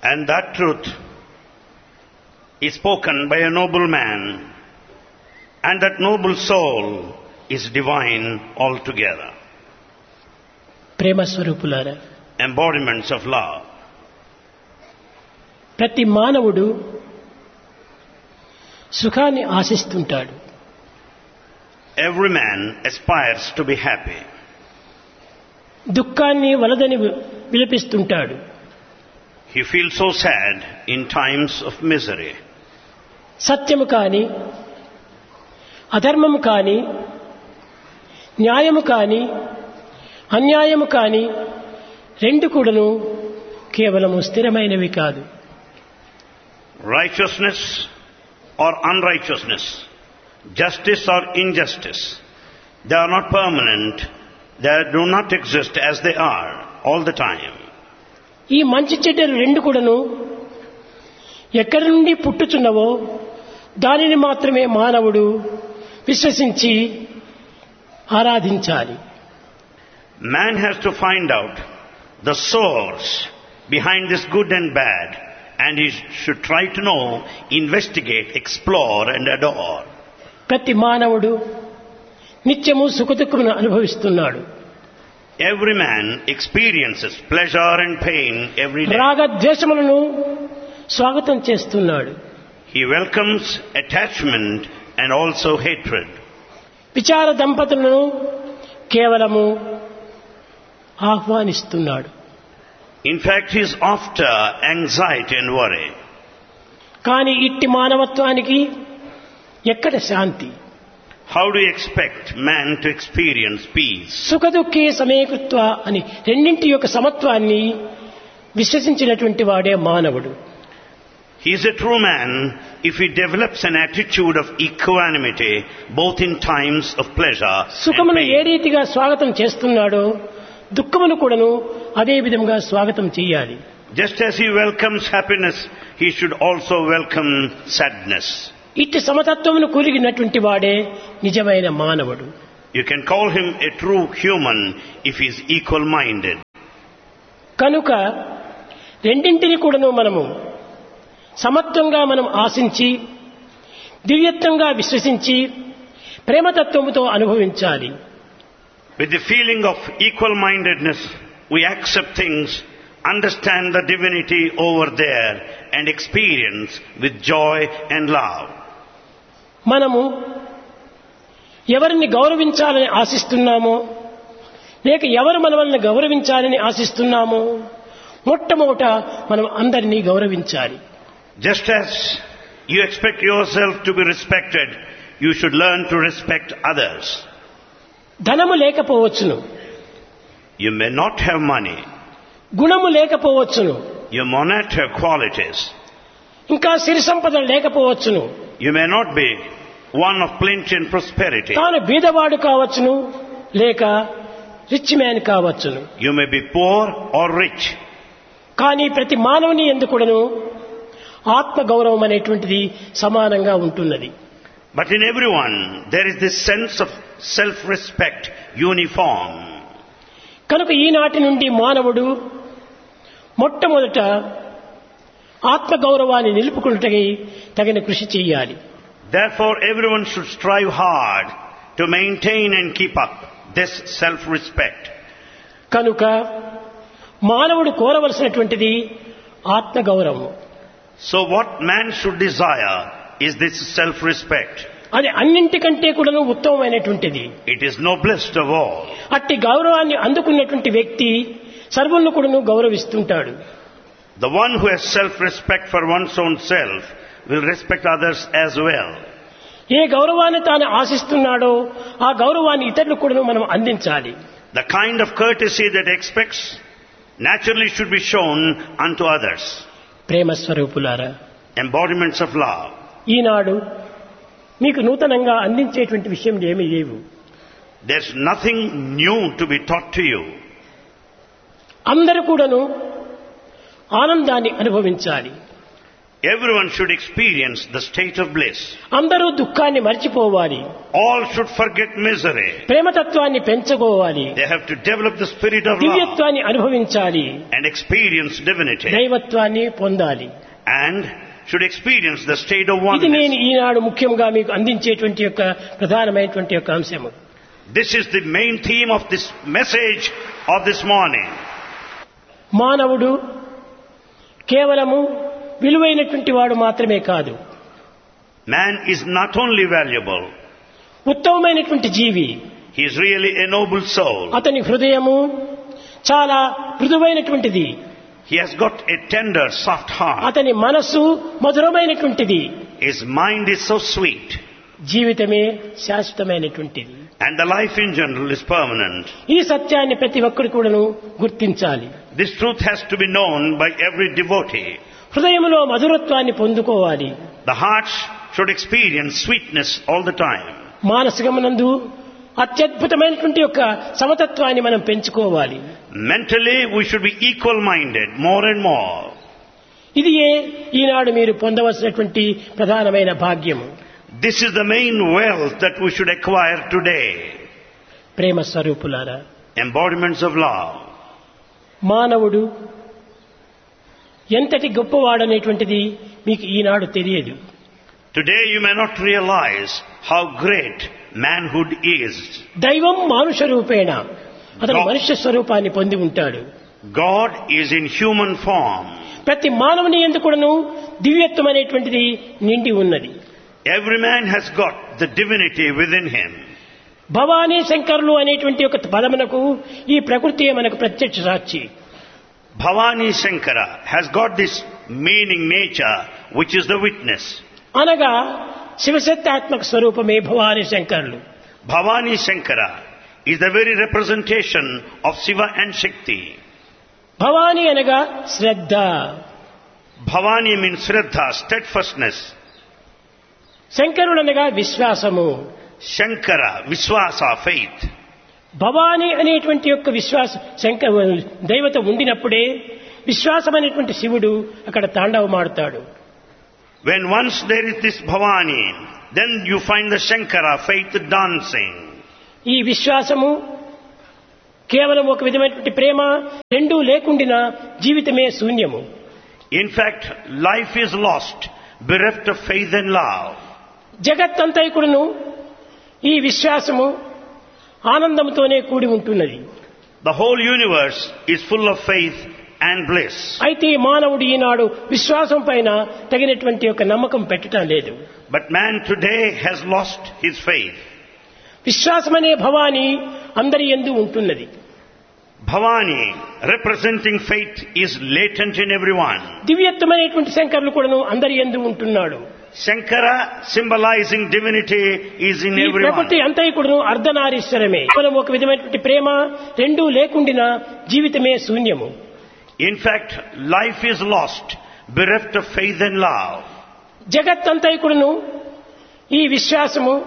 And that truth is spoken by a noble man, and that noble soul is divine altogether. ప్రేమ స్వరూపులారా Embodiments of love. ప్రతి మానవుడు సుఖాన్ని ఆశిస్తుంటాడు Every man aspires to be happy. దుఃఖాన్ని వలదని వి- విలపిస్తుంటాడు He feels so sad in times of misery. సత్యము కాని అధర్మము కాని న్యాయము కాని అన్యాయము కాని రెండు కూడాను కేవలము స్థిరమైనవి కాదు Righteousness or unrighteousness, justice or injustice, they are not permanent. They do not exist as they are all the time. ఈ మంచి చెడ్డలు రెండు కూడాను ఎక్కడి నుండి పుట్టుచున్నవో దానిని మాత్రమే మానవుడు విశ్వసించి ఆరాధించాలి Man has to find out the source behind this good and bad and he should try to know, investigate, explore and adore. ప్రతి మానవుడు నిత్యము సుఖదుఖమును అనుభవిస్తున్నాడు Every man experiences pleasure and pain every day. రాగద్వేషములను స్వాగతం చేస్తున్నాడు He welcomes attachment and also hatred. విచార దంపతులను కేవలము ఆహ్వానిస్తున్నాడు In fact, he is after anxiety and worry. కానీ ఇట్టి మానవత్వానికి ఎక్కడ శాంతి How do you expect man to experience peace? సుఖదుఖే సమేకృత్వ అని రెండింటి యొక్క సమత్వాన్ని విశ్వసించినటువంటి వాడే మానవుడు He is a true man if he develops an attitude of equanimity both in times of pleasure and సుఖమును ఏ pain. రీతిగా స్వాగతం చేస్తున్నాడో దుఃఖమును కూడాను అదే విధంగా స్వాగతం చేయాలి Just as he welcomes happiness, he should also welcome sadness. ఇట్టి సమతత్వమును కూలిగినటువంటి వాడే నిజమైన మానవుడు You can call him a true human if he is equal minded. కనుక రెండింటిని కూడాను మనము సమత్వంగా మనం ఆశించి దివ్యత్వంగా విశ్వసించి ప్రేమతత్వముతో అనుభవించాలి With the feeling of equal mindedness, we accept things, understand the divinity over there, and experience with joy and love. మనము ఎవరిని గౌరవించాలని ఆశిస్తున్నామో లేక ఎవరు మనల్ని గౌరవించాలని ఆశిస్తున్నామో మొట్టమొదట మనం అందరినీ గౌరవించాలి Just as you expect yourself to be respected, you should learn to respect others. ధనము లేకపోవచ్చును You may not have money, గుణము లేకపోవచ్చును you may not have qualities, ఇంకా సిరి సంపదలు లేకపోవచ్చును you may not be one of plenty and prosperity. తాను బీదవాడు కావచ్చును లేక rich man కావచ్చును You may be poor or rich, కానీ ప్రతి మానవుని ఎందుకుడను ఆత్మ గౌరవం అనేటువంటిది సమానంగా ఉంటున్నది but in everyone there is this sense of self-respect uniform. కనుక ఈనాటి నుండి మానవుడు మొట్టమొదట ఆత్మ గౌరవాన్ని నిలుపుకుంటకై తగిన కృషి చేయాలి Therefore everyone should strive hard to maintain and keep up this self-respect. కనుక మానవుడు కోరవలసినటువంటిది ఆత్మ గౌరవం So what man should desire is this self-respect. అది అన్నింటికంటే కూడాను ఉత్తమమైనటువంటిది It is noblest of all. అట్టి గౌరవాన్ని అందుకున్నటువంటి వ్యక్తి సర్వులను కూడాను గౌరవిస్తుంటాడు The one who has self-respect for one's own self will respect others as well. ఏ గౌరవాన్ని తాను ఆశిస్తున్నాడో ఆ గౌరవాన్ని ఇతరులకు కూడాను మనం అందించాలి The kind of courtesy that expects naturally should be shown unto others. ప్రేమ స్వరూపులారా Embodiments of love. ఈనాడు మీకు నూతనంగా అందించేటువంటి విషయం ఏమీ లేవు There's nothing new to be taught to you. అందరూ కూడాను ఆనందాన్ని అనుభవించాలి Everyone should experience the state of bliss. అందరూ దుఃఖాన్ని మర్చిపోవాలి All should forget misery. ప్రేమతత్వాన్ని పెంచుకోవాలి They have to develop the spirit of love దివ్యత్వాన్ని అనుభవించాలి and experience divinity. దైవత్వాన్ని పొందాలి And should experience the state of ఇది నేను oneness. ఈనాడు ముఖ్యంగా మీకు అందించేటువంటి యొక్క ప్రధానమైనటువంటి యొక్క అంశము This is the main theme of this message of this morning. మానవుడు కేవలము విలువైనటువంటి వాడు మాత్రమే కాదు Man is not only valuable, ఉత్తమమైనటువంటి జీవి he is really a noble soul. అతని హృదయము చాలా మృదువైనటువంటిది He has got a tender, soft heart. అతని మనస్సు మధురమైనటువంటిది His mind is so sweet. జీవితమే శాశ్వతమైనటువంటిది And the life in general is permanent. ఈ సత్యాన్ని ప్రతి ఒక్కరు కూడాను గుర్తించాలి This truth has to be known by every devotee. హృదయంలో మధురత్వాన్ని పొందుకోవాలి The hearts should experience sweetness all the time. మానసికమునందు అత్యద్భుతమైనటువంటి యొక్క సమతత్వాన్ని మనం పెంచుకోవాలి Mentally, we should be equal minded more and more. ఇది ఏ ఈనాడు మీరు పొందవలసినటువంటి ప్రధానమైన భాగ్యము This is the main wealth that we should acquire today. ప్రేమ స్వరూపులారా Embodiments of love. మానవుడు ఎంతటి గొప్పవాడనేటువంటిది మీకు ఈనాడు తెలియదు Today you may not realize how great manhood is. దైవం మానుష రూపేణ అతను God- మనుష్య స్వరూపాన్ని పొంది ఉంటాడు God is in human form. ప్రతి మానవుని ఎందుకును దివ్యత్వం అనేటువంటిది నిండి ఉన్నది Every man has got the divinity within him. Bhavani శంకరులు అనేటువంటి ఒక పదమునకు ఈ ప్రకృతి మనకు ప్రత్యక్ష సాక్షి Bhavani Shankara has got this meaning nature which is the witness. అనగా శివశక్తాత్మక స్వరూపమే భవానీ శంకరులు Bhavani Shankara is the very representation of Shiva and Shakti. Bhavani అనగా శ్రద్ధ Bhavani means Shraddha, steadfastness. శంకరుడు అనగా విశ్వాసము Shankara, Viswasa, faith. భవానీ అనేటువంటి యొక్క విశ్వాస శంకర దైవత ఉండినప్పుడే విశ్వాసం అనేటువంటి శివుడు అక్కడ తాండవమాడుతాడు When once there is this Bhavani, then you find the Shankara, faith dancing. ఈ విశ్వాసము కేవలం ఒక విధమైనటువంటి ప్రేమ రెండూ లేకుండినా జీవితమే శూన్యము In fact, life is lost, bereft of faith and love. జగత్తంతైకుడును ఈ విశ్వాసము ఆనందంతోనే కూడి ఉంటున్నది The whole universe is full of faith and bliss. అయితే ఈ మానవుడు ఈనాడు విశ్వాసం పైన తగినటువంటి ఒక నమ్మకం పెట్టడం లేదు But man today has lost his faith. విశ్వాసం అనే భవాని అందరి ఎందు ఉంటున్నది Bhavani, representing faith, is latent in everyone. దివ్యత్వమైనటువంటి శంకరులు కూడాను అందరి ఎందు ఉంటున్నాడు Shankara, symbolizing divinity, is in ఈ everyone. ప్రకృతి అంతైకుడును అర్ధనారీశ్వరమే కేవలం ఒక విధమైనటువంటి ప్రేమ రెండూ లేకుండినా జీవితమే శూన్యము In fact, life is lost, bereft of faith and love. జగత్తంతైకుడును ఈ విశ్వాసము